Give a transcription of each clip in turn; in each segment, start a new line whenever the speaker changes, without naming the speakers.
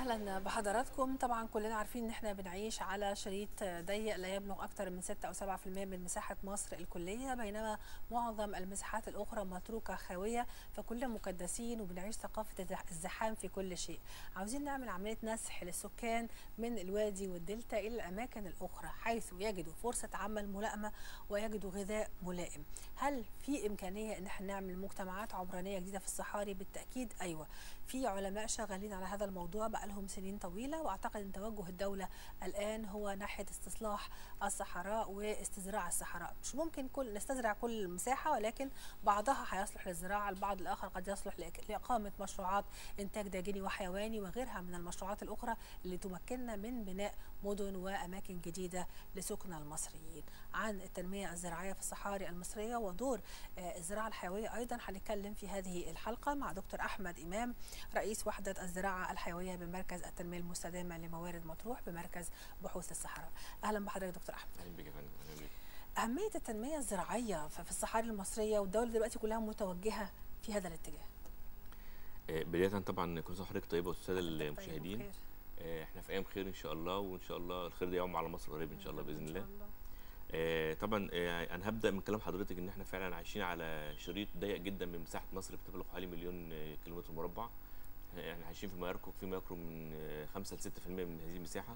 اهلا بحضراتكم طبعا كلنا عارفين ان احنا بنعيش على شريط ضيق لا يبلغ اكثر من 6 او 7% من مساحه مصر الكليه بينما معظم المساحات الاخرى متروكه خاويه فكلنا مكدسين وبنعيش ثقافه الزحام في كل شيء عاوزين نعمل عمليه نسح للسكان من الوادي والدلتا الى الاماكن الاخرى حيث يجدوا فرصه عمل ملائمه ويجدوا غذاء ملائم هل في امكانيه ان احنا نعمل مجتمعات عمرانيه جديده في الصحاري بالتاكيد ايوه في علماء شغالين على هذا الموضوع بقى لهم سنين طويله واعتقد ان توجه الدوله الان هو ناحيه استصلاح الصحراء واستزراع الصحراء مش ممكن كل نستزرع كل المساحه ولكن بعضها هيصلح للزراعه البعض الاخر قد يصلح لاقامه مشروعات انتاج داجني وحيواني وغيرها من المشروعات الاخرى اللي تمكننا من بناء مدن واماكن جديده لسكن المصريين عن التنميه الزراعيه في الصحاري المصريه ودور الزراعه الحيويه ايضا هنتكلم في هذه الحلقه مع دكتور احمد امام رئيس وحده الزراعه الحيويه بمركز التنميه المستدامه لموارد مطروح بمركز بحوث الصحراء اهلا بحضرتك دكتور احمد
اهلا بك يا فندم اهلا بك
اهميه التنميه الزراعيه في الصحاري المصريه والدوله دلوقتي كلها متوجهه في هذا الاتجاه
بدايه طبعا كل سنه وحضرتك طيبه والساده المشاهدين احنا في ايام خير ان شاء الله وان شاء الله الخير ده يعم على مصر قريب ان شاء الله باذن الله آه طبعا آه انا هبدا من كلام حضرتك ان احنا فعلا عايشين على شريط ضيق جدا من مساحه مصر بتبلغ حوالي مليون آه كيلومتر مربع احنا عايشين في ما يقرب في ما يقرب من 5 ل 6% من هذه المساحه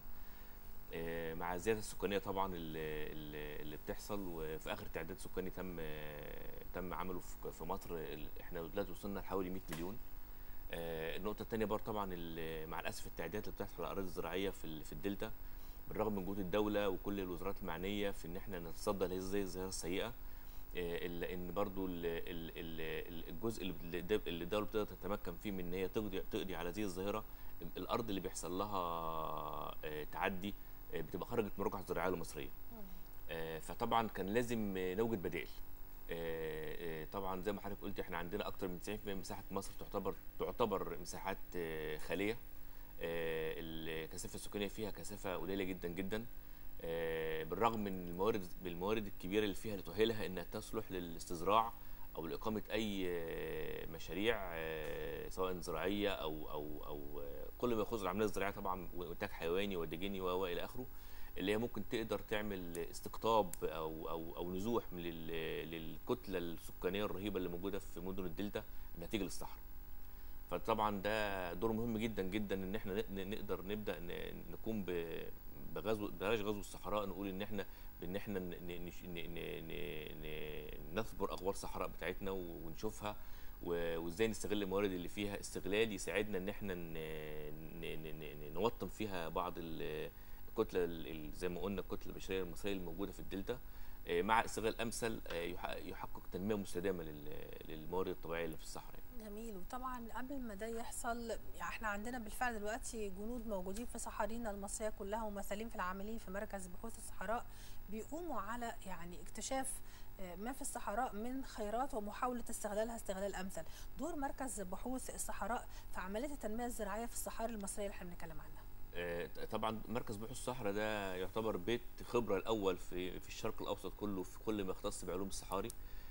مع الزياده السكانيه طبعا اللي, اللي بتحصل وفي اخر تعداد سكاني تم تم عمله في مصر احنا دلوقتي وصلنا لحوالي 100 مليون النقطه الثانيه برضه طبعا مع الاسف التعديات اللي بتحصل على الاراضي الزراعيه في في الدلتا بالرغم من جهود الدوله وكل الوزارات المعنيه في ان احنا نتصدى لهذه الظاهره السيئه الا ان برضو الجزء اللي الدوله بتقدر تتمكن فيه من ان هي تقضي تقضي على هذه الظاهره الارض اللي بيحصل لها تعدي بتبقى خرجت من الرقعه الزراعيه المصريه فطبعا كان لازم نوجد بدائل طبعا زي ما حضرتك قلت احنا عندنا اكتر من 90% من مساحه مصر تعتبر تعتبر مساحات خاليه الكثافه السكانيه فيها كثافه قليله جدا جدا بالرغم من الموارد بالموارد الكبيره اللي فيها اللي تؤهلها انها تصلح للاستزراع او لاقامه اي مشاريع سواء زراعيه او او او كل ما يخص العمليه الزراعيه طبعا وانتاج حيواني ودجيني و الى اخره اللي هي ممكن تقدر تعمل استقطاب او او او نزوح من للكتله السكانيه الرهيبه اللي موجوده في مدن الدلتا نتيجه للصحراء. فطبعا ده دور مهم جدا جدا ان احنا نقدر نبدا نقوم بغزو بلاش غزو الصحراء نقول ان احنا بان احنا نثبر اغوار الصحراء بتاعتنا ونشوفها وازاي نستغل الموارد اللي فيها استغلال يساعدنا ان احنا نوطن فيها بعض الكتله زي ما قلنا الكتله البشريه المصريه الموجوده في الدلتا مع استغلال امثل يحقق تنميه مستدامه للموارد الطبيعيه اللي في الصحراء
جميل وطبعا قبل ما ده يحصل يعني احنا عندنا بالفعل دلوقتي جنود موجودين في صحارينا المصريه كلها ممثلين في العاملين في مركز بحوث الصحراء بيقوموا على يعني اكتشاف ما في الصحراء من خيرات ومحاولة استغلالها استغلال أمثل دور مركز بحوث الصحراء في عملية التنمية الزراعية في الصحاري المصرية اللي احنا بنتكلم عنها
طبعا مركز بحوث الصحراء ده يعتبر بيت خبرة الأول في في الشرق الأوسط كله في كل ما يختص بعلوم الصحاري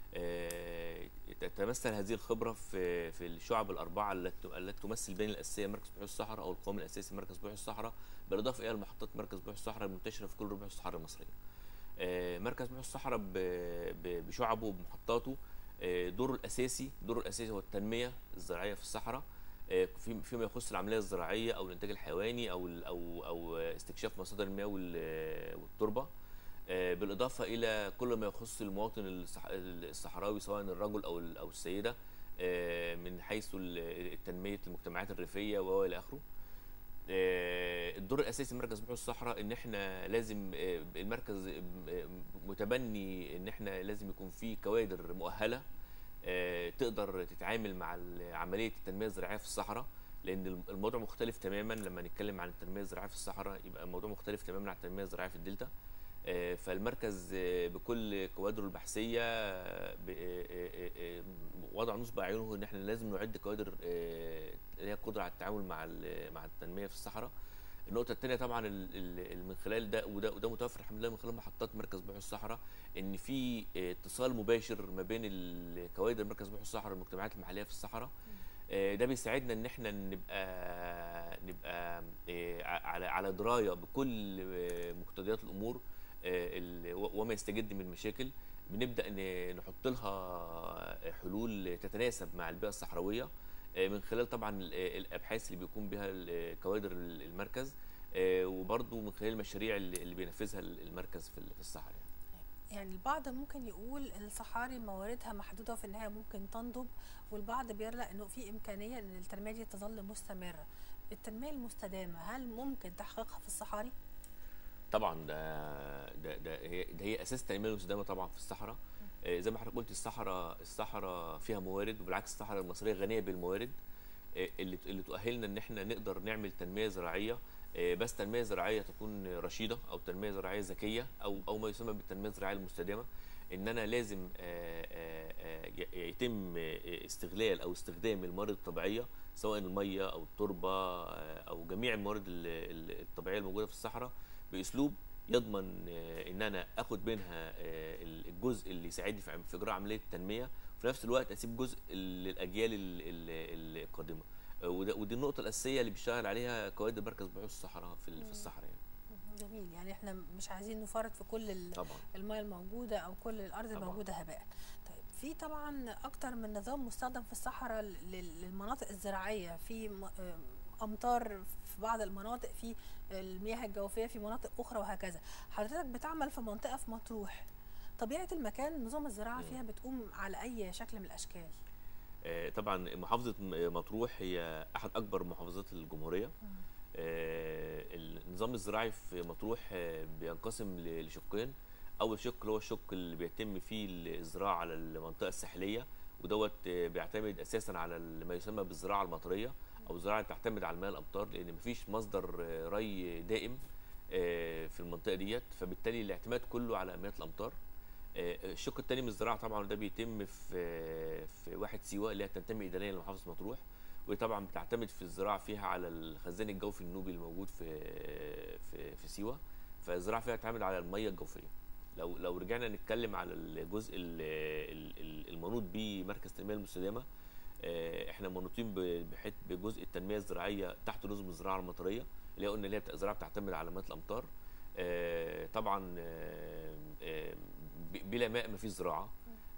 تتمثل هذه الخبره في في الشعب الاربعه التي تمثل البنيه الاساسيه مركز بحوث الصحراء او القوام الاساسي مركز بحوث الصحراء بالاضافه الى محطات مركز بحوث الصحراء المنتشره في كل ربع الصحراء المصريه. مركز بحوث الصحراء بشعبه وبمحطاته دوره الاساسي دوره الاساسي هو التنميه الزراعيه في الصحراء فيما يخص العمليه الزراعيه او الانتاج الحيواني او او او استكشاف مصادر المياه والتربه بالاضافه الى كل ما يخص المواطن الصحراوي سواء الرجل او او السيده من حيث تنميه المجتمعات الريفيه والى اخره الدور الاساسي مركز بحوث الصحراء ان احنا لازم المركز متبني ان احنا لازم يكون في كوادر مؤهله تقدر تتعامل مع عمليه التنميه الزراعيه في الصحراء لان الموضوع مختلف تماما لما نتكلم عن التنميه الزراعيه في الصحراء يبقى الموضوع مختلف تماما عن التنميه الزراعيه في الدلتا فالمركز بكل كوادره البحثيه وضع نصب عينه ان احنا لازم نعد كوادر ليها قدره على التعامل مع مع التنميه في الصحراء النقطة الثانية طبعا من خلال ده وده وده متوفر الحمد لله من خلال محطات مركز بحوث الصحراء ان في اتصال مباشر ما بين الكوادر مركز بحوث الصحراء والمجتمعات المحلية في الصحراء ده بيساعدنا ان احنا نبقى نبقى على على درايه بكل مقتضيات الامور وما يستجد من مشاكل بنبدا نحط لها حلول تتناسب مع البيئه الصحراويه من خلال طبعا الابحاث اللي بيقوم بها كوادر المركز وبرضه من خلال المشاريع اللي بينفذها المركز في الصحراء
يعني البعض ممكن يقول الصحاري مواردها محدوده وفي النهايه ممكن تنضب والبعض بيرى انه في امكانيه ان التنميه دي تظل مستمره التنميه المستدامه هل ممكن تحقيقها في الصحاري
طبعا ده ده ده هي, ده هي اساس التنميه المستدامه طبعا في الصحراء زي ما حضرتك قلت الصحراء الصحراء فيها موارد وبالعكس الصحراء المصريه غنيه بالموارد اللي اللي تؤهلنا ان احنا نقدر نعمل تنميه زراعيه بس تنميه زراعيه تكون رشيده او تنميه زراعيه ذكيه او او ما يسمى بالتنميه الزراعيه المستدامه ان انا لازم يتم استغلال او استخدام الموارد الطبيعيه سواء الميه او التربه او جميع الموارد الطبيعيه الموجوده في الصحراء باسلوب يضمن ان انا اخد منها الجزء اللي يساعدني في اجراء عمليه التنميه وفي نفس الوقت اسيب جزء للاجيال القادمه ودي النقطه الاساسيه اللي بيشتغل عليها كوادر مركز بحوث الصحراء في في الصحراء يعني.
جميل يعني احنا مش عايزين نفرط في كل
طبعا.
الميه الموجوده او كل الارض
طبعا.
الموجوده هباء طيب في طبعا اكتر من نظام مستخدم في الصحراء للمناطق الزراعيه في امطار في بعض المناطق في المياه الجوفيه في مناطق اخرى وهكذا حضرتك بتعمل في منطقه في مطروح طبيعه المكان نظام الزراعه فيها بتقوم على اي شكل من الاشكال
طبعا محافظه مطروح هي احد اكبر محافظات الجمهوريه النظام الزراعي في مطروح بينقسم لشقين اول شق اللي هو الشق اللي بيتم فيه الزراعه على المنطقه الساحليه ودوت بيعتمد اساسا على ما يسمى بالزراعه المطريه او زراعه تعتمد على المياه الامطار لان مفيش مصدر ري دائم في المنطقه ديت فبالتالي الاعتماد كله على مياه الامطار الشق الثاني من الزراعه طبعا ده بيتم في في واحد سيوه اللي هي تنتمي اداريا لمحافظه مطروح وطبعا بتعتمد في الزراعه فيها على الخزان الجوفي النوبي الموجود في في في سيوه فالزراعه فيها تعتمد على الميه الجوفيه لو لو رجعنا نتكلم على الجزء المنوط بيه مركز التنميه المستدامه احنا منوطين بجزء التنميه الزراعيه تحت نظم الزراعه المطريه اللي هي قلنا اللي هي الزراعه بتعتمد على مياه الامطار طبعا بلا ماء ما فيش زراعه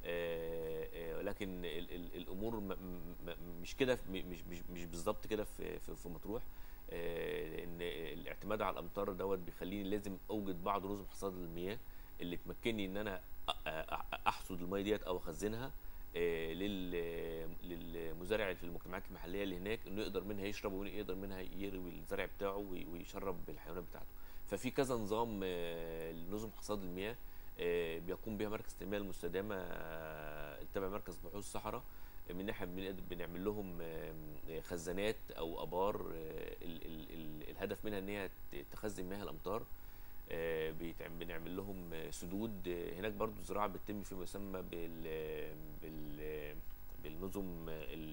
لكن الامور مش كده مش مش مش بالظبط كده في في مطروح لان الاعتماد على الامطار دوت بيخليني لازم اوجد بعض نظم حصاد المياه اللي تمكنني ان انا احصد الميه ديت او اخزنها للمزارع في المجتمعات المحليه اللي هناك انه يقدر منها يشرب ويقدر منها يروي الزرع بتاعه ويشرب الحيوانات بتاعته ففي كذا نظام لنظم حصاد المياه بيقوم بها مركز التنميه المستدامه تبع مركز بحوث الصحراء من ناحيه بنعمل لهم خزانات او ابار الهدف منها ان هي تخزن مياه الامطار بنعمل لهم سدود هناك برضو الزراعه بتتم فيما يسمى بال بال بالنظم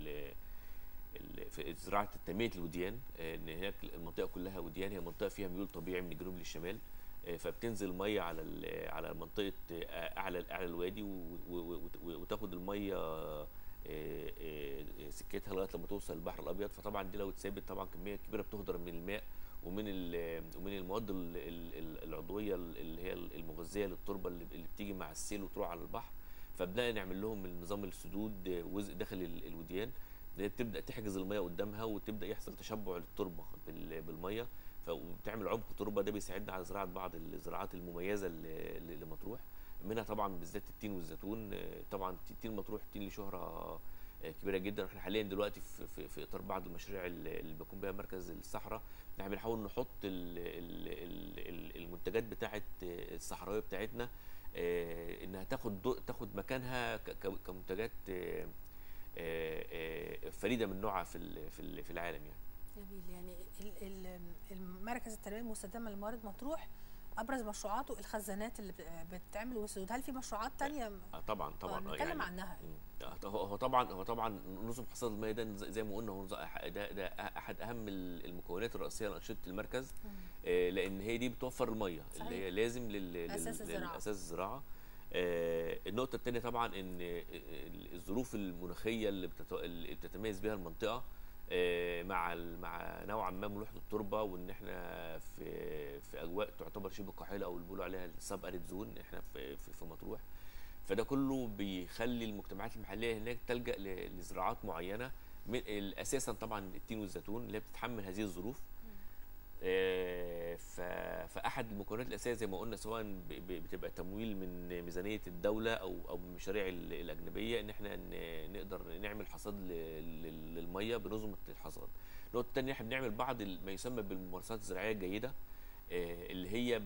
في زراعه تنميه الوديان ان هناك المنطقه كلها وديان هي منطقه فيها ميول طبيعي من الجنوب للشمال فبتنزل ميه على على منطقه اعلى اعلى الوادي وتاخد الميه سكتها لغايه لما توصل البحر الابيض فطبعا دي لو اتثابت طبعا كميه كبيره بتهدر من الماء ومن ومن المواد العضويه اللي هي المغذيه للتربه اللي بتيجي مع السيل وتروح على البحر فبدأنا نعمل لهم النظام السدود داخل الوديان تبدا تحجز الميه قدامها وتبدا يحصل تشبع للتربه بالميه فبتعمل عمق تربه ده بيساعدنا على زراعه بعض الزراعات المميزه لمطروح منها طبعا بالذات التين والزيتون طبعا تين مطروح تين له شهره كبيره جدا احنا حاليا دلوقتي في, في, في اطار بعض المشاريع اللي بيقوم بها مركز الصحراء احنا بنحاول نحط ال ال المنتجات بتاعه الصحراويه بتاعتنا انها تاخد تاخد مكانها كمنتجات فريده من نوعها في في العالم يعني
جميل يعني المركز التنميه المستدامه لموارد مطروح ابرز مشروعاته الخزانات اللي بتتعمل والسدود هل في مشروعات تانية
آه طبعا طبعا
نتكلم يعني عنها
هو طبعا هو طبعا نظم حصاد المياه ده زي ما قلنا هو ده ده احد اهم المكونات الرئيسيه لانشطه المركز آه لان هي دي بتوفر الميه صحيح. اللي هي لازم لل
اساس الزراعه
للاساس الزراعه آه النقطه الثانيه طبعا ان الظروف المناخيه اللي, بتت... اللي بتتميز بها المنطقه مع مع نوعا ما ملوحه التربه وان احنا في في اجواء تعتبر شبه قاحله او اللي بيقولوا عليها السب اريد زون احنا في في, في مطروح فده كله بيخلي المجتمعات المحليه هناك تلجا لزراعات معينه اساسا طبعا التين والزيتون اللي بتتحمل هذه الظروف فاحد المكونات الاساسيه زي ما قلنا سواء بتبقى تمويل من ميزانيه الدوله او او من المشاريع الاجنبيه ان احنا نقدر نعمل حصاد للميه بنظم الحصاد. النقطه الثانيه احنا بنعمل بعض ما يسمى بالممارسات الزراعيه الجيده اللي هي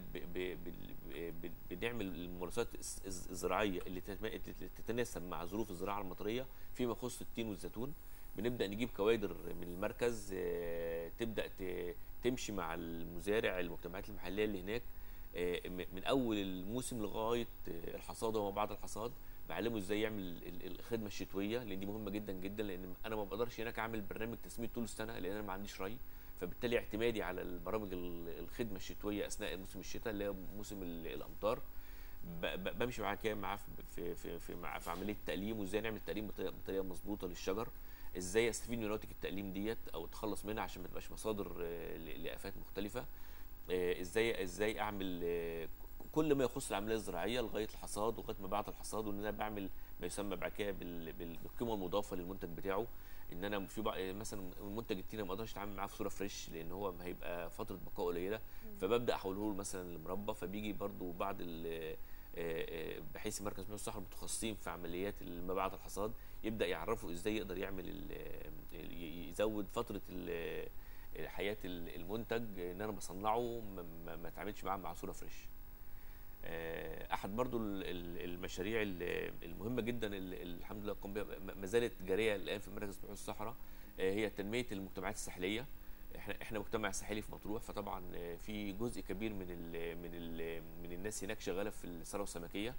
بنعمل الممارسات الزراعيه اللي تتناسب مع ظروف الزراعه المطريه فيما يخص التين والزيتون بنبدا نجيب كوادر من المركز تبدا تمشي مع المزارع المجتمعات المحليه اللي هناك من اول الموسم لغايه الحصاد وما بعد الحصاد بعلمه ازاي يعمل الخدمه الشتويه لان دي مهمه جدا جدا لان انا ما بقدرش هناك اعمل برنامج تسميد طول السنه لان انا ما عنديش ري فبالتالي اعتمادي على البرامج الخدمه الشتويه اثناء موسم الشتاء اللي هي موسم الامطار بمشي معاه كده معاه في في في, مع في عمليه التقليم وازاي نعمل تقليم بطريقه مظبوطه للشجر ازاي استفيد من نواتج التقليم ديت او اتخلص منها عشان ما تبقاش مصادر لافات مختلفه ازاي ازاي اعمل كل ما يخص العمليه الزراعيه لغايه الحصاد ولغايه ما بعد الحصاد وان انا بعمل ما يسمى بعد كده بالقيمه المضافه للمنتج بتاعه ان انا في مثلا منتج التين ما اقدرش اتعامل معاه في صوره فريش لان هو هيبقى فتره بقاء قليله فببدا احوله له مثلا لمربى فبيجي برده بعد بحيث مركز بحوث الصحراء متخصصين في عمليات ما بعد الحصاد يبدا يعرفوا ازاي يقدر يعمل يزود فتره حياه المنتج ان انا بصنعه ما اتعاملش معاه مع صوره فريش احد برضو المشاريع المهمه جدا اللي الحمد لله قم بها ما زالت جاريه الان في مركز بحوث الصحراء هي تنميه المجتمعات الساحليه احنا احنا مجتمع ساحلي في مطروح فطبعا في جزء كبير من ال من ال من الناس هناك شغاله في الثروه السمكيه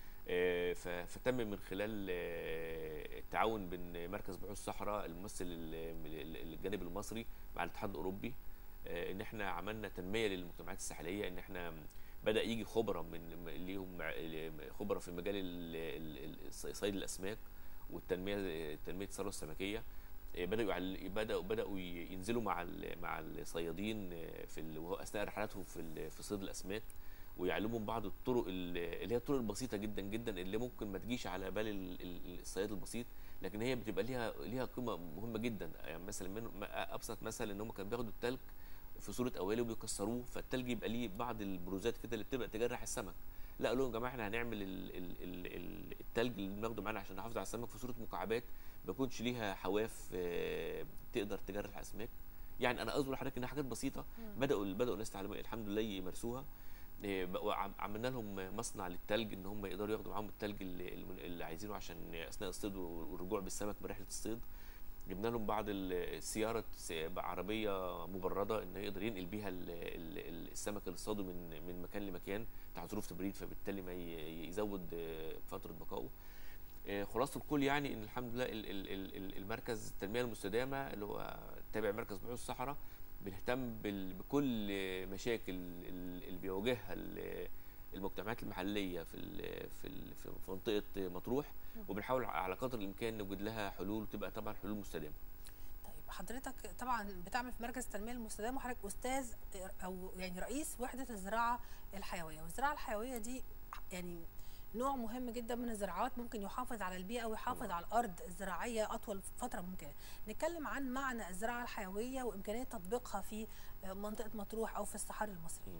فتم من خلال التعاون بين مركز بحوث الصحراء الممثل الجانب المصري مع الاتحاد الاوروبي ان احنا عملنا تنميه للمجتمعات الساحليه ان احنا بدا يجي خبراء من ليهم خبراء في مجال صيد الاسماك والتنميه تنميه الثروه السمكيه بداوا بداوا بداوا ينزلوا مع مع الصيادين في اثناء رحلاتهم في في صيد الاسماك ويعلمهم بعض الطرق اللي هي الطرق البسيطه جدا جدا اللي ممكن ما تجيش على بال الصياد البسيط لكن هي بتبقى ليها ليها قيمه مهمه جدا يعني مثلا من ابسط مثل ان هم كانوا بياخدوا التلج في صوره قوالب وبيكسروه فالتلج يبقى ليه بعض البروزات كده اللي بتبقى تجرح السمك لا قالوا لهم يا جماعه احنا هنعمل ال ال ال ال التلج اللي بناخده معانا عشان نحافظ على السمك في صوره مكعبات ما يكونش ليها حواف تقدر تجرح الاسماك يعني انا اذكر لحضرتك ان حاجات بسيطه بداوا بداوا الناس تعلمها الحمد لله يمارسوها عملنا لهم مصنع للتلج ان هم يقدروا ياخدوا معاهم التلج اللي, اللي عايزينه عشان اثناء الصيد والرجوع بالسمك من رحله الصيد جبنا لهم بعض السياره عربيه مبرده ان يقدر ينقل بيها السمك اللي اصطاده من من مكان لمكان تحت ظروف تبريد فبالتالي ما يزود فتره بقائه خلاصه الكل يعني ان الحمد لله المركز التنميه المستدامه اللي هو تابع مركز بحوث الصحراء بنهتم بكل مشاكل اللي بيواجهها المجتمعات المحليه في في في منطقه مطروح وبنحاول على قدر الامكان نوجد لها حلول وتبقى طبعا حلول مستدامه.
طيب حضرتك طبعا بتعمل في مركز التنميه المستدامه وحضرتك استاذ او يعني رئيس وحده الزراعه الحيويه والزراعه الحيويه دي يعني نوع مهم جدا من الزراعات ممكن يحافظ على البيئه ويحافظ على الارض الزراعيه اطول فتره ممكنه نتكلم عن معنى الزراعه الحيويه وامكانيه تطبيقها في منطقه مطروح او في الصحاري المصريه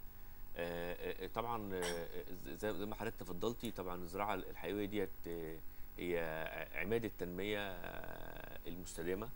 طبعا زي ما حضرتك تفضلتي طبعا الزراعه الحيويه ديت هي عماد التنميه المستدامه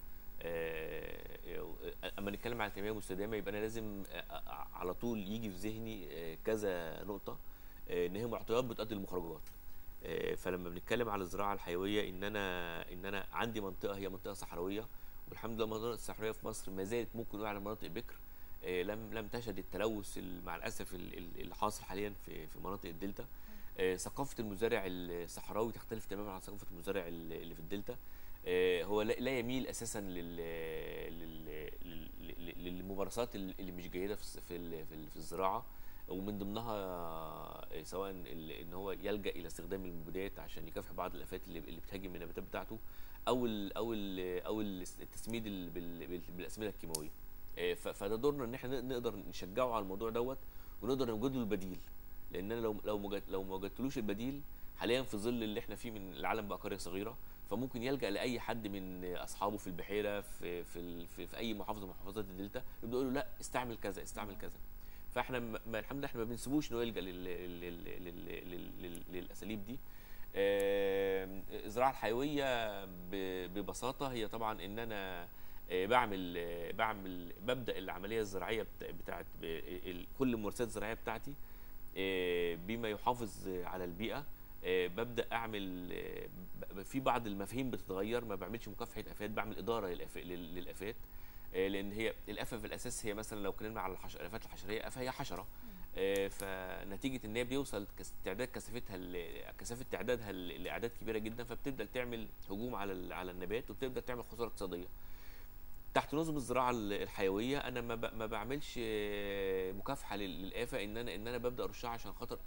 اما نتكلم عن التنميه المستدامه يبقى انا لازم على طول يجي في ذهني كذا نقطه ان هي معطيات بتؤدي للمخرجات فلما بنتكلم على الزراعه الحيويه ان انا ان انا عندي منطقه هي منطقه صحراويه والحمد لله المناطق الصحراويه في مصر ما زالت ممكن نقول على مناطق بكر لم لم تشهد التلوث مع الاسف اللي حاصل حاليا في في مناطق الدلتا ثقافه المزارع الصحراوي تختلف تماما عن ثقافه المزارع اللي في الدلتا هو لا يميل اساسا للممارسات اللي مش جيده في في في الزراعه ومن ضمنها سواء ان هو يلجا الى استخدام المبيدات عشان يكافح بعض الافات اللي اللي بتهاجم النباتات بتاعته او ال او ال او التسميد بالاسمده الكيماويه فده دورنا ان احنا نقدر نشجعه على الموضوع دوت ونقدر نوجد له البديل لان انا لو لو لو ما وجدتلوش البديل حاليا في ظل اللي احنا فيه من العالم بقى قريه صغيره فممكن يلجا لاي حد من اصحابه في البحيره في في في, في اي محافظه من محافظات الدلتا يبدا يقول له لا استعمل كذا استعمل كذا فاحنا ما الحمد لله احنا ما بنسيبوش انه يلجا للاساليب دي الزراعه الحيويه ببساطه هي طبعا ان انا بعمل بعمل ببدا العمليه الزراعيه بتاعت كل الممارسات الزراعيه بتاعتي بما يحافظ على البيئه ببدا اعمل في بعض المفاهيم بتتغير ما بعملش مكافحه افات بعمل اداره للافات لان هي الافه في الاساس هي مثلا لو اتكلمنا على الحش... الافات الحشريه افه هي حشره فنتيجه ان هي بيوصل تعداد كثافتها كثافه تعدادها لاعداد كبيره جدا فبتبدا تعمل هجوم على على النبات وبتبدا تعمل خساره اقتصاديه تحت نظم الزراعه الحيويه انا ما ما بعملش مكافحه للافه ان انا ان انا ببدا ارشها عشان خاطر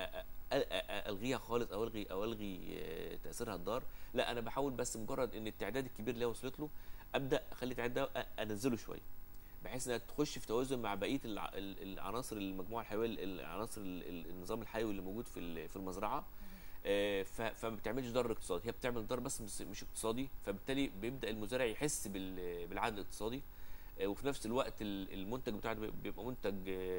الغيها خالص او الغي او الغي تاثيرها الضار لا انا بحاول بس مجرد ان التعداد الكبير اللي وصلت له ابدا اخلي التعداد ده انزله شويه بحيث انها تخش في توازن مع بقيه العناصر المجموعه الحيويه العناصر النظام الحيوي اللي موجود في في المزرعه فما بتعملش ضرر اقتصادي هي بتعمل ضرر بس مش اقتصادي فبالتالي بيبدا المزارع يحس بالعائد الاقتصادي وفي نفس الوقت المنتج بتاعه بيبقى منتج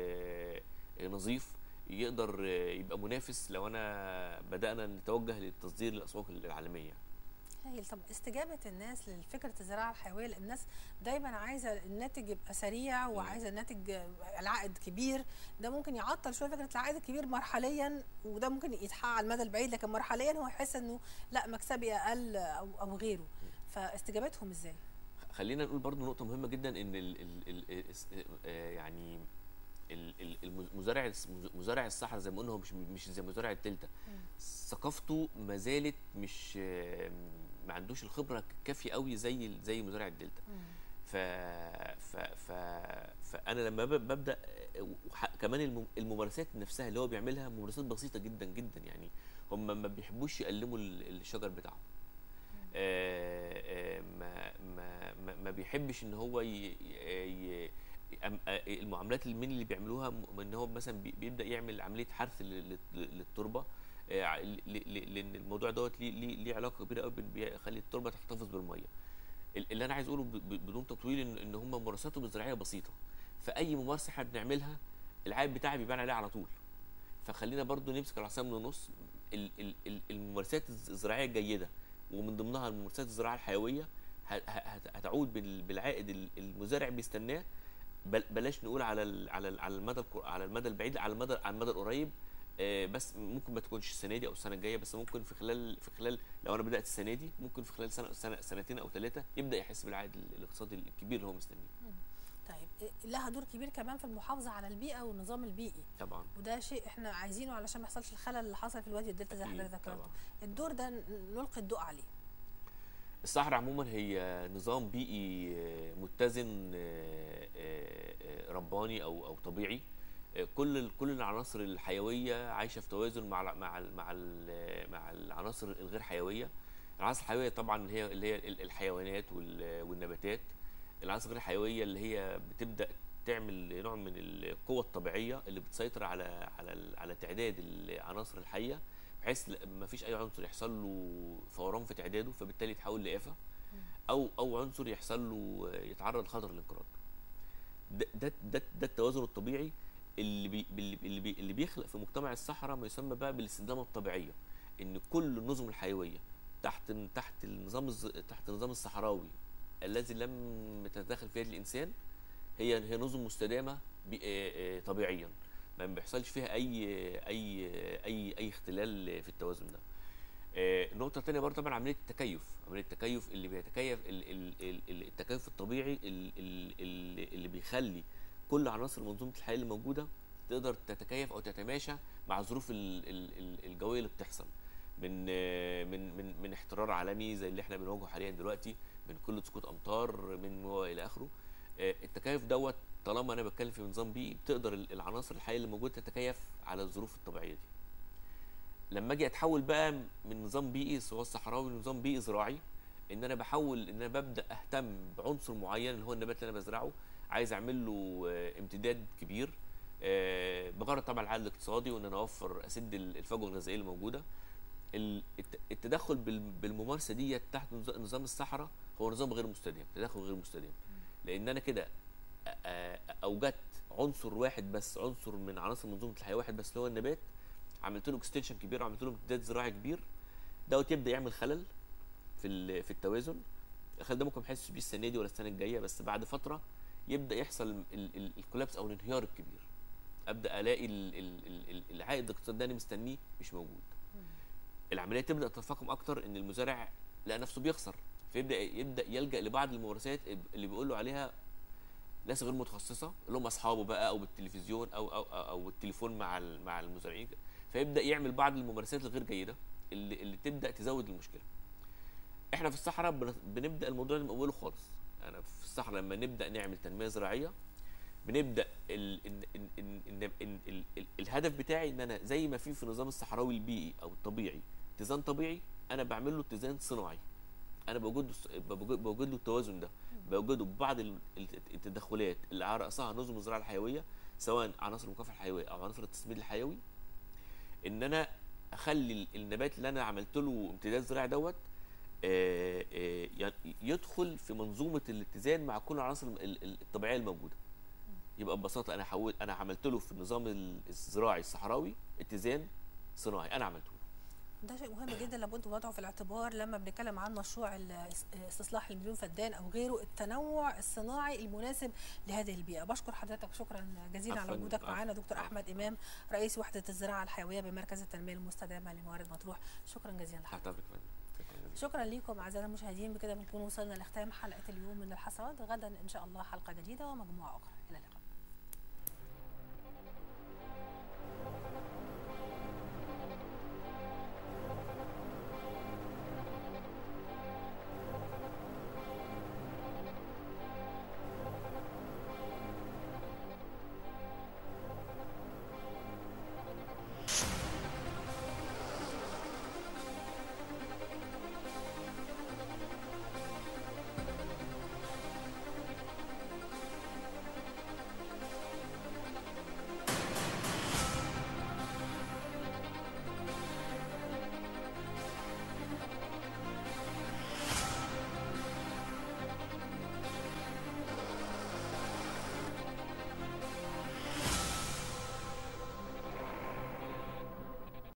نظيف يقدر يبقى منافس لو انا بدانا نتوجه للتصدير للاسواق العالميه
هايل طب استجابه الناس لفكره الزراعه الحيويه لان الناس دايما عايزه الناتج يبقى سريع وعايزه الناتج العائد كبير ده ممكن يعطل شويه فكره العائد الكبير مرحليا وده ممكن يتحقق على المدى البعيد لكن مرحليا هو يحس انه لا مكسبي اقل او او غيره فاستجابتهم ازاي؟
خلينا نقول برضو نقطه مهمه جدا ان ال ال ال يعني المزارع مزارع الصحراء زي ما قلنا هو مش مش زي مزارع الدلتا ثقافته ما زالت مش ما عندوش الخبره الكافيه قوي زي زي مزارع الدلتا ف ف ف فانا لما ببدا كمان الممارسات نفسها اللي هو بيعملها ممارسات بسيطه جدا جدا يعني هم ما بيحبوش يقلموا الشجر بتاعهم ما ما ما بيحبش ان هو ي... ي... المعاملات اللي من اللي بيعملوها ان هو مثلا بيبدا يعمل عمليه حرث للتربه لان الموضوع دوت ليه ليه علاقه كبيره قوي بيخلي التربه تحتفظ بالميه اللي انا عايز اقوله بدون تطويل ان ان هم ممارساتهم الزراعيه بسيطه فاي ممارسه احنا بنعملها العائد بتاعها بيبان عليه على طول فخلينا برضو نمسك العصا من النص الممارسات الزراعيه الجيده ومن ضمنها الممارسات الزراعيه الحيويه هتعود بالعائد المزارع بيستناه بلاش نقول على على على المدى على المدى البعيد على المدى على المدى القريب بس ممكن ما تكونش السنه دي او السنه الجايه بس ممكن في خلال في خلال لو انا بدات السنه دي ممكن في خلال سنه, سنة سنتين او ثلاثه يبدا يحس بالعائد الاقتصادي الكبير اللي هو مستنيه.
طيب لها دور كبير كمان في المحافظه على البيئه والنظام البيئي
طبعا
وده شيء احنا عايزينه علشان ما يحصلش الخلل اللي حصل في الوادي والدلتا زي حضرتك ذكرته الدور ده نلقي الضوء عليه
الصحراء عموما هي نظام بيئي متزن رباني او او طبيعي كل كل العناصر الحيويه عايشه في توازن مع مع مع مع العناصر الغير حيويه العناصر الحيويه طبعا هي اللي هي الحيوانات والنباتات العناصر الغير حيويه اللي هي بتبدا تعمل نوع من القوة الطبيعية اللي بتسيطر على على على تعداد العناصر الحية بحيث ما فيش أي عنصر يحصل له فوران في تعداده فبالتالي يتحول لآفة أو أو عنصر يحصل له يتعرض لخطر الانقراض. ده ده ده, ده التوازن الطبيعي اللي بي اللي, بي اللي بيخلق في مجتمع الصحراء ما يسمى بقى بالاستدامة الطبيعية إن كل النظم الحيوية تحت تحت النظام تحت النظام الصحراوي الذي لم يتدخل فيه الانسان هي هي نظم مستدامه طبيعيا ما بيحصلش فيها اي اي اي اي اختلال في التوازن ده النقطة الثانية برضه طبعا عملية التكيف، عملية التكيف اللي بيتكيف التكيف الطبيعي اللي بيخلي كل عناصر منظومة الحياة اللي موجودة تقدر تتكيف أو تتماشى مع الظروف الجوية اللي بتحصل من من من من احترار عالمي زي اللي احنا بنواجهه حاليا دلوقتي من كل سقوط امطار من هو الى اخره التكيف دوت طالما انا بتكلم في نظام بيئي بتقدر العناصر الحيه اللي موجوده تتكيف على الظروف الطبيعيه دي لما اجي اتحول بقى من نظام بيئي سواء صحراوي لنظام بيئي زراعي ان انا بحول ان انا ببدا اهتم بعنصر معين اللي هو النبات اللي انا بزرعه عايز اعمل له امتداد كبير بغرض طبعا العائد الاقتصادي وان انا اوفر اسد الفجوه الغذائيه اللي موجوده التدخل بالممارسه دي تحت نظام الصحراء هو نظام غير مستدام تدخل غير مستدام لان انا كده اوجدت عنصر واحد بس عنصر من عناصر منظومه الحياه واحد بس اللي هو النبات عملت له اكستنشن كبير وعملت له امتداد زراعي كبير دوت يبدا يعمل خلل في في التوازن الخلل ده ممكن ما نحسش بيه السنه دي ولا السنه الجايه بس بعد فتره يبدا يحصل الكولابس او الانهيار الكبير ابدا الاقي العائد الاقتصادي ده انا مستنيه مش موجود العمليه تبدا تتفاقم اكتر ان المزارع لقى نفسه بيخسر فيبدا يبدا يلجا لبعض الممارسات اللي بيقول له عليها ناس غير متخصصه اللي هم اصحابه بقى او بالتلفزيون او او او التليفون مع مع المزارعين فيبدا يعمل بعض الممارسات الغير جيده اللي, اللي تبدا تزود المشكله احنا في الصحراء بنبدا الموضوع من اوله خالص انا في الصحراء لما نبدا نعمل تنميه زراعيه بنبدا ال ال ال ال ال ال ال ال الهدف بتاعي ان انا زي ما في في النظام الصحراوي البيئي او الطبيعي اتزان طبيعي انا بعمل له اتزان صناعي انا بوجد بوجد له التوازن ده بوجده ببعض التدخلات اللي على راسها نظم الزراعه الحيويه سواء عناصر المكافحه الحيويه او عناصر التسميد الحيوي ان انا اخلي النبات اللي انا عملت له امتداد زراعي دوت يدخل في منظومه الاتزان مع كل العناصر الطبيعيه الموجوده يبقى ببساطه انا حول انا عملت له في النظام الزراعي الصحراوي اتزان صناعي انا عملته
ده شيء مهم جدا لابد وضعه في الاعتبار لما بنتكلم عن مشروع استصلاح المليون فدان او غيره التنوع الصناعي المناسب لهذه البيئه بشكر حضرتك شكرا جزيلا على وجودك معنا دكتور احمد امام رئيس وحده الزراعه الحيويه بمركز التنميه المستدامه لموارد مطروح شكرا جزيلا لحضرتك شكرا لكم اعزائنا المشاهدين بكده بنكون وصلنا لختام حلقه اليوم من الحصاد غدا ان شاء الله حلقه جديده ومجموعه اخرى الى اللقاء